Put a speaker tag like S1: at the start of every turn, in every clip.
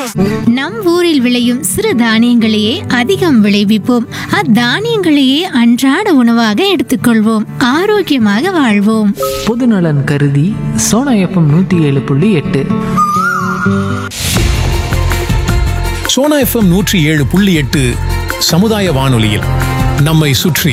S1: நம் ஊரில் விளையும் சிறு தானியங்களையே அதிகம் விளைவிப்போம் அத்தானியங்களையே அன்றாட உணவாக எடுத்துக்கொள்வோம் ஆரோக்கியமாக வாழ்வோம்
S2: பொதுநலன் கருதி சோனா எஃப்எம் நூற்றி ஏழு புள்ளி எட்டு
S3: சோனா எஃப்எம் நூற்றி ஏழு புள்ளி எட்டு சமுதாய வானொலியில் நம்மை சுற்றி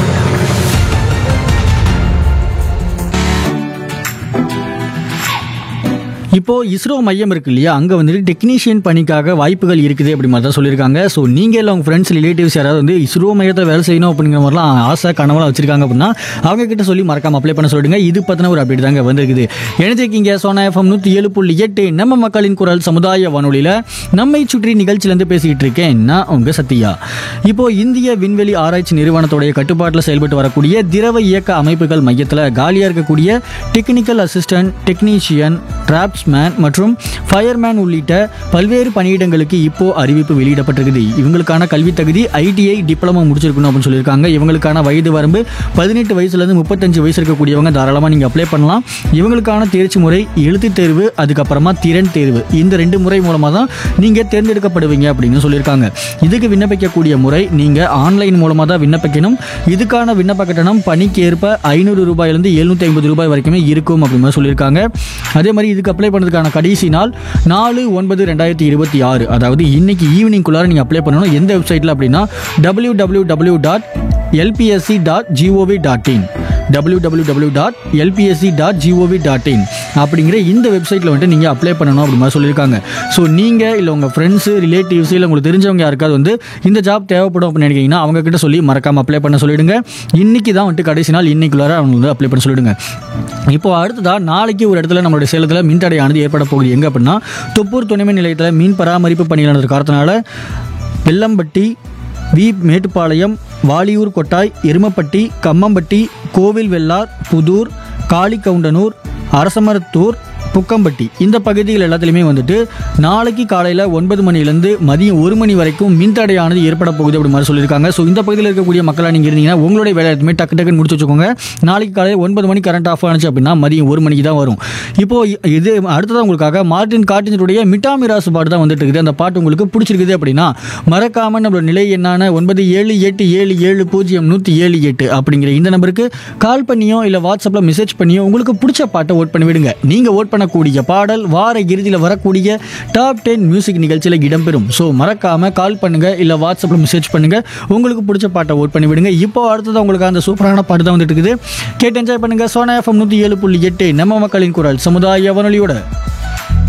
S4: இப்போ இஸ்ரோ மையம் இருக்கு இல்லையா அங்கே வந்துட்டு டெக்னீஷியன் பணிக்காக வாய்ப்புகள் இருக்குது அப்படி மாதிரி தான் சொல்லியிருக்காங்க ஸோ நீங்கள் இல்லை உங்கள் ஃப்ரெண்ட்ஸ் ரிலேட்டிவ்ஸ் யாராவது வந்து இஸ்ரோ மையத்தை வேலை செய்யணும் அப்படிங்கிற மாதிரிலாம் ஆசை கனவுலாம் வச்சிருக்காங்க அப்படின்னா அவங்க கிட்ட சொல்லி மறக்காம அப்ளை பண்ண சொல்லிடுங்க இது பற்றின ஒரு அப்டேட் தாங்க வந்திருக்குது எனச்சிருக்கீங்க சோனா எஃப்எம் நூற்றி ஏழு புள்ளி எட்டு நம்ம மக்களின் குரல் சமுதாய வானொலியில் நம்மை சுற்றி நிகழ்ச்சியிலேருந்து பேசிக்கிட்டு இருக்கேன் நான் உங்கள் சத்யா இப்போ இந்திய விண்வெளி ஆராய்ச்சி நிறுவனத்துடைய கட்டுப்பாட்டில் செயல்பட்டு வரக்கூடிய திரவ இயக்க அமைப்புகள் மையத்தில் காலியாக இருக்கக்கூடிய டெக்னிக்கல் அசிஸ்டன்ட் டெக்னீஷியன் டிராப்ஸ்மேன் மற்றும் ஃபயர்மேன் உள்ளிட்ட பல்வேறு பணியிடங்களுக்கு இப்போ அறிவிப்பு வெளியிடப்பட்டிருக்குது இவங்களுக்கான கல்வி தகுதி ஐடிஐ டிப்ளமோ முடிச்சிருக்கணும் அப்படின்னு சொல்லியிருக்காங்க இவங்களுக்கான வயது வரம்பு பதினெட்டு வயசுலேருந்து முப்பத்தஞ்சு வயசு இருக்கக்கூடியவங்க தாராளமாக நீங்கள் அப்ளை பண்ணலாம் இவங்களுக்கான தேர்ச்சி முறை எழுத்துத் தேர்வு அதுக்கப்புறமா திறன் தேர்வு இந்த ரெண்டு முறை மூலமாக தான் நீங்கள் தேர்ந்தெடுக்கப்படுவீங்க அப்படின்னு சொல்லியிருக்காங்க இதுக்கு விண்ணப்பிக்கக்கூடிய முறை நீங்கள் ஆன்லைன் மூலமாக தான் விண்ணப்பிக்கணும் இதுக்கான விண்ணப்ப கட்டணம் பணிக்கு ஏற்ப ஐநூறு ரூபாயிலிருந்து எழுநூற்றி ஐம்பது ரூபாய் வரைக்குமே இருக்கும் அப்படின்னு மாதிரி சொல்லியிருக்காங்க அதே மாதிரி இதுக்கு அப்ளை பண்ணுறதுக்கான கடைசி நாள் நாலு ஒன்பது ரெண்டாயிரத்தி இருபத்தி ஆறு அதாவது இன்னைக்கு ஈவினிங்குள்ளார நீங்கள் அப்ளை பண்ணணும் எந்த வெப்சைட்டில் அப்படின்னா W W W dot LPSC dot gov dot in W W W dot LPSC dot gov dot in அப்படிங்கிற இந்த வெப்சைட்டில் வந்துட்டு நீங்கள் அப்ளை பண்ணணும் அப்படி மாதிரி சொல்லியிருக்காங்க ஸோ நீங்கள் இல்லை உங்கள் ஃப்ரெண்ட்ஸு ரிலேட்டிவ்ஸ் இல்லை உங்களுக்கு தெரிஞ்சவங்க யாருக்காவது வந்து இந்த ஜாப் தேவைப்படும் அப்படின்னு நினைக்கிறீங்கன்னா அவங்க கிட்ட சொல்லி மறக்காமல் அப்ளை பண்ண சொல்லிடுங்க இன்னைக்கு தான் வந்துட்டு கடைசி நாள் இன்னைக்குள்ளார அவங்க வந்து அப்ளை பண்ண சொல்லிடுங்க இப்போ அடுத்ததாக நாளைக்கு ஒரு இடத்துல நம்மளுடைய சேலத்தில் மின்தடையானது ஏற்பட போகுது எங்கே அப்படின்னா தொப்பூர் துணைமின் நிலையத்தில் மீன் பராமரிப்பு பணியாளர் காரணத்தினால வெள்ளம்பட்டி வி மேட்டுப்பாளையம் வாலியூர் கொட்டாய் எருமப்பட்டி கம்மம்பட்டி கோவில் வெள்ளார் புதூர் காளிக்கவுண்டனூர் அரசமரத்தூர் புக்கம்பட்டி இந்த பகுதிகள் எல்லாத்துலேயுமே வந்துட்டு நாளைக்கு காலையில் ஒன்பது மணிலேருந்து மதியம் ஒரு மணி வரைக்கும் மின்தடையானது ஏற்பட போகுது அப்படி மாதிரி சொல்லியிருக்காங்க ஸோ இந்த பகுதியில் இருக்கக்கூடிய மக்களாக நீங்கள் இருந்தீங்கன்னா உங்களுடைய வேலை எல்லாத்தையுமே டக்கு டக்குன்னு முடிச்சு வச்சுக்கோங்க நாளைக்கு காலையில் ஒன்பது மணி கரண்ட் ஆஃப் ஆனிச்சு அப்படின்னா மதியம் ஒரு மணிக்கு தான் வரும் இப்போ இது அடுத்ததாக உங்களுக்காக மார்டின் காட்டினுடைய மிட்டாமிராசு பாட்டு தான் வந்துட்டு இருக்குது அந்த பாட்டு உங்களுக்கு பிடிச்சிருக்குது அப்படின்னா மறக்காம நம்மளோட நிலை என்னான ஒன்பது ஏழு எட்டு ஏழு ஏழு பூஜ்ஜியம் நூற்றி ஏழு எட்டு அப்படிங்கிற இந்த நம்பருக்கு கால் பண்ணியோ இல்லை வாட்ஸ்அப்பில் மெசேஜ் பண்ணியோ உங்களுக்கு பிடிச்ச பாட்டை ஓட் பண்ணி விடுங்க நீங்கள் ஓட் பண்ணக்கூடிய பாடல் வார இறுதியில் வரக்கூடிய டாப் டென் மியூசிக் நிகழ்ச்சியில் இடம்பெறும் ஸோ மறக்காம கால் பண்ணுங்க இல்லை வாட்ஸ்அப்பில் மெசேஜ் பண்ணுங்க உங்களுக்கு பிடிச்ச பாட்டை ஓட் பண்ணி விடுங்க இப்போ அடுத்தது உங்களுக்கு அந்த சூப்பரான பாட்டு தான் வந்துட்டு இருக்குது கேட்டு என்ஜாய் பண்ணுங்க சோனா எஃப்எம் நூற்றி ஏழு புள்ளி எட்டு நம்ம மக்களின் குரல் சமுதாய வானொலியோட